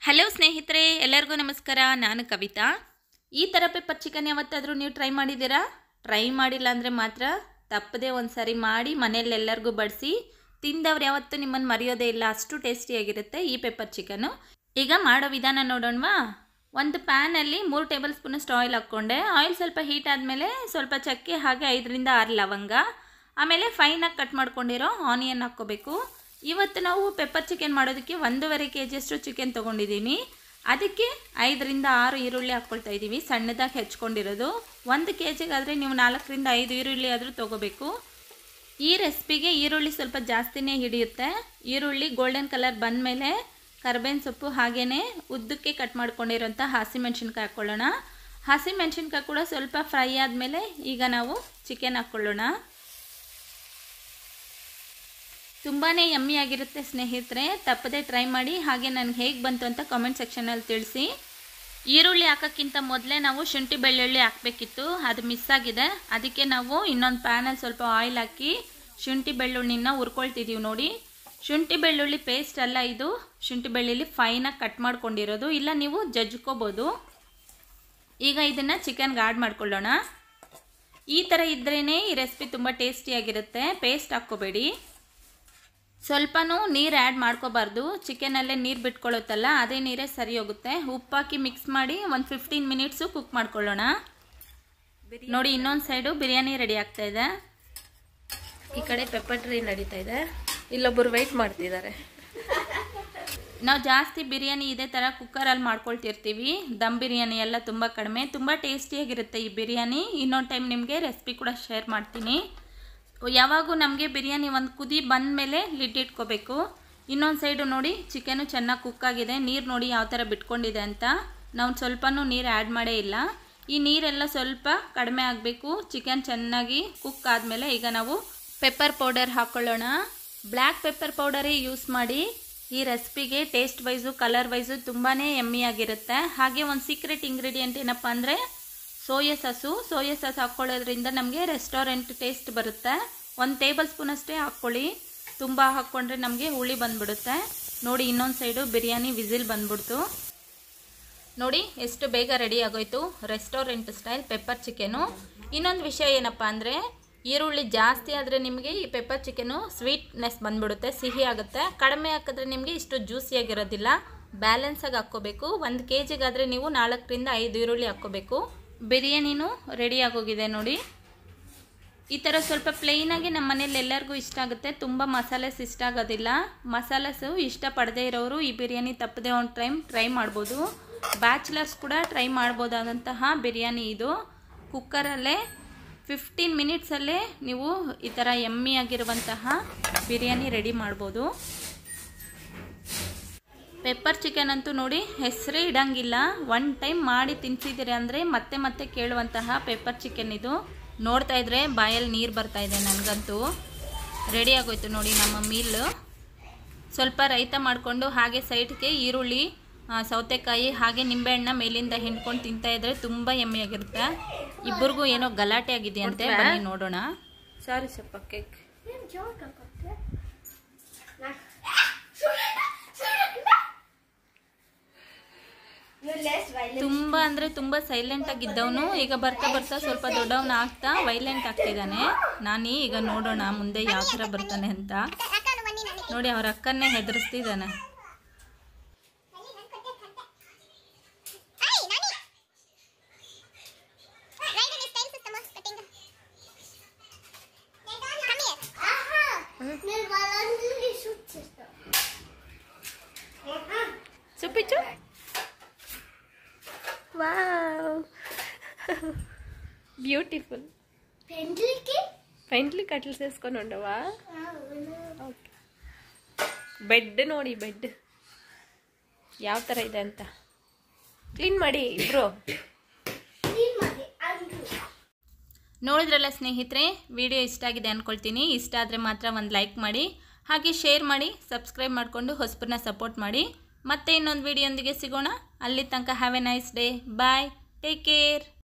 hello ಸ್ನೇಹಿತರೆ ಎಲ್ಲರಿಗೂ ನಮಸ್ಕಾರ ನಾನು ಕವಿತಾ ಈ ಥರ ಪೆಪ್ಪರ್ ಚಿಕನ್ ಯಾವತ್ತಾದರೂ ನೀವು ಟ್ರೈ ಮಾಡಿದ್ದೀರಾ ಟ್ರೈ ಮಾಡಿಲ್ಲ ಅಂದರೆ ಮಾತ್ರ ತಪ್ಪದೆ ಒಂದು ಸಾರಿ ಮಾಡಿ ಮನೇಲಿ ಎಲ್ಲರಿಗೂ ಬಡಿಸಿ ತಿಂದವ್ರು ಯಾವತ್ತೂ ನಿಮ್ಮನ್ನು ಮರೆಯೋದೇ ಇಲ್ಲ ಅಷ್ಟು ಟೇಸ್ಟಿಯಾಗಿರುತ್ತೆ ಈ ಪೆಪ್ಪರ್ ಚಿಕನ್ನು ಈಗ ಮಾಡೋ ವಿಧಾನ ನೋಡೋಣವಾ ಒಂದು ಪ್ಯಾನಲ್ಲಿ ಮೂರು ಟೇಬಲ್ ಸ್ಪೂನಷ್ಟು ಆಯಿಲ್ ಹಾಕ್ಕೊಂಡೆ ಆಯಿಲ್ ಸ್ವಲ್ಪ ಹೀಟ್ ಆದಮೇಲೆ ಸ್ವಲ್ಪ ಚಕ್ಕೆ ಹಾಗೆ ಐದರಿಂದ ಆರು ಲವಂಗ ಆಮೇಲೆ ಫೈನಾಗಿ ಕಟ್ ಮಾಡ್ಕೊಂಡಿರೋ ಆನಿಯನ್ ಹಾಕ್ಕೋಬೇಕು ಇವತ್ತು ನಾವು ಪೆಪ್ಪರ್ ಚಿಕನ್ ಮಾಡೋದಕ್ಕೆ ಒಂದೂವರೆ ಕೆ ಜಿಯಷ್ಟು ಚಿಕನ್ ತೊಗೊಂಡಿದ್ದೀನಿ ಅದಕ್ಕೆ ಐದರಿಂದ ಆರು ಈರುಳ್ಳಿ ಹಾಕ್ಕೊಳ್ತಾ ಇದ್ದೀವಿ ಸಣ್ಣದಾಗಿ ಹೆಚ್ಕೊಂಡಿರೋದು ಒಂದು ಕೆ ಜಿಗಾದರೆ ನೀವು ನಾಲ್ಕರಿಂದ ಐದು ಈರುಳ್ಳಿ ಆದರೂ ತೊಗೋಬೇಕು ಈ ರೆಸಿಪಿಗೆ ಈರುಳ್ಳಿ ಸ್ವಲ್ಪ ಜಾಸ್ತಿನೇ ಹಿಡಿಯುತ್ತೆ ಈರುಳ್ಳಿ ಗೋಲ್ಡನ್ ಕಲರ್ ಬಂದಮೇಲೆ ಕರ್ಬೇವಿನ ಸೊಪ್ಪು ಹಾಗೆಯೇ ಉದ್ದಕ್ಕೆ ಕಟ್ ಮಾಡ್ಕೊಂಡಿರೋಂಥ ಹಸಿಮೆಣ್ಸಿನ್ಕಾಯಿ ಹಾಕ್ಕೊಳ್ಳೋಣ ಹಸಿಮೆಣ್ಸಿನ್ಕಾಯಿ ಕೂಡ ಸ್ವಲ್ಪ ಫ್ರೈ ಆದಮೇಲೆ ಈಗ ನಾವು ಚಿಕನ್ ಹಾಕ್ಕೊಳ್ಳೋಣ ತುಂಬಾ ಯಮ್ಮಿ ಆಗಿರುತ್ತೆ ಸ್ನೇಹಿತರೆ ತಪ್ಪದೆ ಟ್ರೈ ಮಾಡಿ ಹಾಗೆ ನನಗೆ ಹೇಗೆ ಬಂತು ಅಂತ ಕಾಮೆಂಟ್ ಸೆಕ್ಷನಲ್ಲಿ ತಿಳಿಸಿ ಈರುಳ್ಳಿ ಹಾಕೋಕ್ಕಿಂತ ಮೊದಲೇ ನಾವು ಶುಂಠಿ ಬೆಳ್ಳುಳ್ಳಿ ಹಾಕಬೇಕಿತ್ತು ಅದು ಮಿಸ್ ಆಗಿದೆ ಅದಕ್ಕೆ ನಾವು ಇನ್ನೊಂದು ಪ್ಯಾನಲ್ಲಿ ಸ್ವಲ್ಪ ಆಯಿಲ್ ಹಾಕಿ ಶುಂಠಿ ಬೆಳ್ಳುಳ್ಳಿನ ಹುರ್ಕೊಳ್ತಿದ್ದೀವಿ ನೋಡಿ ಶುಂಠಿ ಬೆಳ್ಳುಳ್ಳಿ ಪೇಸ್ಟ್ ಅಲ್ಲ ಇದು ಶುಂಠಿ ಬೆಳ್ಳುಳ್ಳಿ ಫೈನಾಗಿ ಕಟ್ ಮಾಡ್ಕೊಂಡಿರೋದು ಇಲ್ಲ ನೀವು ಜಜ್ಕೋಬೋದು ಈಗ ಇದನ್ನು ಚಿಕನ್ಗೆ ಆ್ಯಡ್ ಮಾಡ್ಕೊಳ್ಳೋಣ ಈ ಥರ ಇದ್ರೇ ಈ ರೆಸಿಪಿ ತುಂಬ ಟೇಸ್ಟಿಯಾಗಿರುತ್ತೆ ಪೇಸ್ಟ್ ಹಾಕ್ಕೋಬೇಡಿ ಸ್ವಲ್ಪನೂ ನೀರು ಆ್ಯಡ್ ಮಾಡ್ಕೋಬಾರ್ದು ಚಿಕನಲ್ಲೇ ನೀರು ಬಿಟ್ಕೊಳ್ಳುತ್ತಲ್ಲ ಅದೇ ನೀರೇ ಸರಿ ಹೋಗುತ್ತೆ ಉಪ್ಪಾಕಿ ಮಿಕ್ಸ್ ಮಾಡಿ ಒಂದು ಫಿಫ್ಟೀನ್ ಮಿನಿಟ್ಸು ಕುಕ್ ಮಾಡ್ಕೊಳ್ಳೋಣ ನೋಡಿ ಇನ್ನೊಂದು ಸೈಡು ಬಿರಿಯಾನಿ ರೆಡಿ ಆಗ್ತಾ ಇದೆ ಈ ಕಡೆ ಪೆಪ್ಪರ್ ಟ್ರೀ ನಡೀತಾ ಇದೆ ಇಲ್ಲೊಬ್ಬರು ವೆಯ್ಟ್ ಮಾಡ್ತಿದ್ದಾರೆ ನಾವು ಜಾಸ್ತಿ ಬಿರಿಯಾನಿ ಇದೇ ಥರ ಕುಕ್ಕರಲ್ಲಿ ಮಾಡ್ಕೊಳ್ತಿರ್ತೀವಿ ದಮ್ ಬಿರಿಯಾನಿ ಎಲ್ಲ ತುಂಬ ಕಡಿಮೆ ತುಂಬ ಟೇಸ್ಟಿಯಾಗಿರುತ್ತೆ ಈ ಬಿರಿಯಾನಿ ಇನ್ನೊಂದು ಟೈಮ್ ನಿಮಗೆ ರೆಸಿಪಿ ಕೂಡ ಶೇರ್ ಮಾಡ್ತೀನಿ ಯಾವಾಗೂ ನಮಗೆ ಬಿರಿಯಾನಿ ಒಂದು ಕುದಿ ಬಂದ ಮೇಲೆ ಲಿಡ್ ಇಟ್ಕೋಬೇಕು ಇನ್ನೊಂದು ಸೈಡು ನೋಡಿ ಚಿಕನು ಚೆನ್ನಾಗಿ ಕುಕ್ ಆಗಿದೆ ನೀರು ನೋಡಿ ಯಾವ ಥರ ಬಿಟ್ಕೊಂಡಿದೆ ಅಂತ ನಾವು ಸ್ವಲ್ಪನೂ ನೀರು ಆ್ಯಡ್ ಮಾಡೇ ಇಲ್ಲ ಈ ನೀರೆಲ್ಲ ಸ್ವಲ್ಪ ಕಡಿಮೆ ಆಗಬೇಕು ಚಿಕನ್ ಚೆನ್ನಾಗಿ ಕುಕ್ ಆದಮೇಲೆ ಈಗ ನಾವು ಪೆಪ್ಪರ್ ಪೌಡರ್ ಹಾಕ್ಕೊಳ್ಳೋಣ ಬ್ಲ್ಯಾಕ್ ಪೆಪ್ಪರ್ ಪೌಡರೇ ಯೂಸ್ ಮಾಡಿ ಈ ರೆಸಿಪಿಗೆ ಟೇಸ್ಟ್ ವೈಸು ಕಲರ್ ವೈಸು ತುಂಬಾ ಆಗಿರುತ್ತೆ ಹಾಗೆ ಒಂದು ಸೀಕ್ರೆಟ್ ಇಂಗ್ರೀಡಿಯೆಂಟ್ ಏನಪ್ಪ ಅಂದರೆ ಸೋಯಾ ಸಾಸು ಸೋಯಾ ಸಾಸ್ ಹಾಕ್ಕೊಳ್ಳೋದ್ರಿಂದ ನಮಗೆ ರೆಸ್ಟೋರೆಂಟ್ ಟೇಸ್ಟ್ ಬರುತ್ತೆ ಒಂದು ಟೇಬಲ್ ಸ್ಪೂನ್ ಅಷ್ಟೇ ಹಾಕ್ಕೊಳ್ಳಿ ತುಂಬ ಹಾಕ್ಕೊಂಡ್ರೆ ನಮಗೆ ಹುಳಿ ಬಂದ್ಬಿಡುತ್ತೆ ನೋಡಿ ಇನ್ನೊಂದು ಸೈಡು ಬಿರಿಯಾನಿ ವಿಸಿಲ್ ಬಂದ್ಬಿಡ್ತು ನೋಡಿ ಎಷ್ಟು ಬೇಗ ರೆಡಿ ಆಗೋಯ್ತು ರೆಸ್ಟೋರೆಂಟ್ ಸ್ಟೈಲ್ ಪೆಪ್ಪರ್ ಚಿಕನು ಇನ್ನೊಂದು ವಿಷಯ ಏನಪ್ಪ ಅಂದರೆ ಈರುಳ್ಳಿ ಜಾಸ್ತಿ ಆದರೆ ನಿಮಗೆ ಈ ಪೆಪ್ಪರ್ ಚಿಕನು ಸ್ವೀಟ್ನೆಸ್ ಬಂದ್ಬಿಡುತ್ತೆ ಸಿಹಿ ಆಗುತ್ತೆ ಕಡಿಮೆ ಹಾಕಿದ್ರೆ ನಿಮಗೆ ಇಷ್ಟು ಜ್ಯೂಸಿಯಾಗಿರೋದಿಲ್ಲ ಬ್ಯಾಲೆನ್ಸಾಗಿ ಹಾಕ್ಕೋಬೇಕು ಒಂದು ಕೆ ಜಿಗಾದರೆ ನೀವು ನಾಲ್ಕರಿಂದ ಐದು ಈರುಳ್ಳಿ ಹಾಕ್ಕೋಬೇಕು ಬಿರಿಯಾನಿನೂ ರೆಡಿ ಆಗೋಗಿದೆ ನೋಡಿ ಈ ಥರ ಸ್ವಲ್ಪ ಪ್ಲೇನಾಗಿ ನಮ್ಮ ಮನೇಲಿ ಎಲ್ಲರಿಗೂ ಇಷ್ಟ ಆಗುತ್ತೆ ತುಂಬ ಮಸಾಲೆಸ್ ಇಷ್ಟ ಆಗೋದಿಲ್ಲ ಮಸಾಲೆಸು ಇಷ್ಟಪಡದೇ ಇರೋರು ಈ ಬಿರಿಯಾನಿ ತಪ್ಪದೆ ಒಂದು ಟೈಮ್ ಟ್ರೈ ಮಾಡ್ಬೋದು ಬ್ಯಾಚುಲರ್ಸ್ ಕೂಡ ಟ್ರೈ ಮಾಡ್ಬೋದಾದಂತಹ ಬಿರಿಯಾನಿ ಇದು ಕುಕ್ಕರಲ್ಲೇ ಫಿಫ್ಟೀನ್ ಮಿನಿಟ್ಸಲ್ಲೇ ನೀವು ಈ ಥರ ಎಮ್ಮಿ ಆಗಿರುವಂತಹ ಬಿರಿಯಾನಿ ರೆಡಿ ಮಾಡ್ಬೋದು ಪೆಪ್ಪರ್ ಚಿಕನ್ ಅಂತೂ ನೋಡಿ ಹೆಸರೇ ಇಡಂಗಿಲ್ಲ ಒನ್ ಟೈಮ್ ಮಾಡಿ ತಿನ್ಸಿದ್ದೀರಿ ಅಂದರೆ ಮತ್ತೆ ಮತ್ತೆ ಕೇಳುವಂತಹ ಪೆಪ್ಪರ್ ಚಿಕನ್ ಇದು ನೋಡ್ತಾ ಇದ್ರೆ ಬಾಯಲ್ಲಿ ನೀರು ಬರ್ತಾ ಇದೆ ನನಗಂತೂ ರೆಡಿ ಆಗೋಯ್ತು ನೋಡಿ ನಮ್ಮ ಮೀಲ್ ಸ್ವಲ್ಪ ರೈತ ಮಾಡಿಕೊಂಡು ಹಾಗೆ ಸೈಡ್ಗೆ ಈರುಳ್ಳಿ ಸೌತೆಕಾಯಿ ಹಾಗೆ ನಿಂಬೆಹಣ್ಣ ಮೇಲಿಂದ ಹಿಂಡ್ಕೊಂಡು ತಿಂತಾ ಇದ್ರೆ ತುಂಬ ಎಮ್ಮೆಯಾಗಿರುತ್ತೆ ಇಬ್ಬರಿಗೂ ಏನೋ ಗಲಾಟೆ ಆಗಿದೆಯಂತೆ ಬನ್ನಿ ನೋಡೋಣ ಸಾರಿ ಸ್ವಲ್ಪ ಕೇಕ್ ತುಂಬ ಅಂದರೆ ತುಂಬ ಸೈಲೆಂಟ್ ಆಗಿದ್ದವನು ಈಗ ಬರ್ತಾ ಬರ್ತಾ ಸ್ವಲ್ಪ ದೊಡ್ಡವನ ಆಗ್ತಾ ವೈಲೆಂಟ್ ಆಗ್ತಿದ್ದಾನೆ ನಾನಿ ಈಗ ನೋಡೋಣ ಮುಂದೆ ಯಾವ ಥರ ಬರ್ತಾನೆ ಅಂತ ನೋಡಿ ಅವ್ರ ಅಕ್ಕನ್ನೇ ಹೆದರಿಸ್ತಿದ್ದಾನೆ ಸುಪ್ಪಿಚ್ಚು ವಾವ್ ಬ್ಯೂಟಿಫುಲ್ ಪೆಂಡ್ಲಿ ಕಟ್ಲು ಸೇಸ್ಕೊಂಡು ಉಂಡವಾ ಓಕೆ ಬೆಡ್ ನೋಡಿ ಬೆಡ್ ಯಾವ ಥರ ಇದೆ ಅಂತ ಕ್ಲೀನ್ ಮಾಡಿ ಇಬ್ರು ನೋಡಿದ್ರಲ್ಲ ಸ್ನೇಹಿತರೆ ವಿಡಿಯೋ ಇಷ್ಟ ಆಗಿದೆ ಅಂದ್ಕೊಳ್ತೀನಿ ಇಷ್ಟ ಆದರೆ ಮಾತ್ರ ಒಂದು ಲೈಕ್ ಮಾಡಿ ಹಾಗೆ ಶೇರ್ ಮಾಡಿ ಸಬ್ಸ್ಕ್ರೈಬ್ ಮಾಡಿಕೊಂಡು ಹೊಸಬರನ್ನ ಸಪೋರ್ಟ್ ಮಾಡಿ ಮತ್ತೆ ಇನ್ನೊಂದು ವಿಡಿಯೋಂದಿಗೆ ಸಿಗೋಣ ಅಲ್ಲಿ ತನಕ have a nice day bye take care